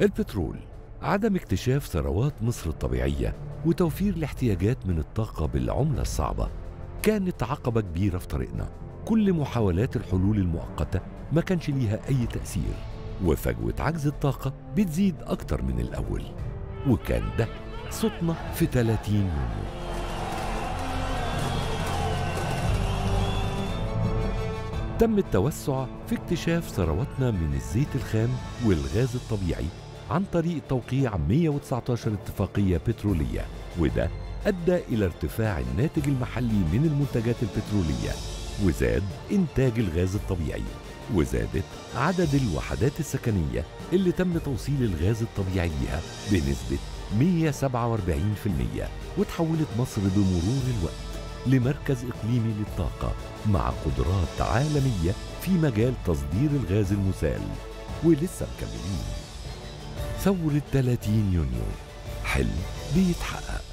البترول عدم اكتشاف ثروات مصر الطبيعية وتوفير الاحتياجات من الطاقة بالعملة الصعبة كانت عقبة كبيرة في طريقنا كل محاولات الحلول المؤقتة ما كانش ليها أي تأثير وفجوة عجز الطاقة بتزيد أكتر من الأول وكان ده صوتنا في 30 يونيو تم التوسع في اكتشاف ثرواتنا من الزيت الخام والغاز الطبيعي عن طريق توقيع 119 اتفاقية بترولية وده أدى إلى ارتفاع الناتج المحلي من المنتجات البترولية وزاد إنتاج الغاز الطبيعي وزادت عدد الوحدات السكنية اللي تم توصيل الغاز الطبيعي ليها بنسبة 147% وتحولت مصر بمرور الوقت لمركز إقليمي للطاقة مع قدرات عالمية في مجال تصدير الغاز المسال ولسه مكملين ثورة 30 يونيو حلم بيتحقق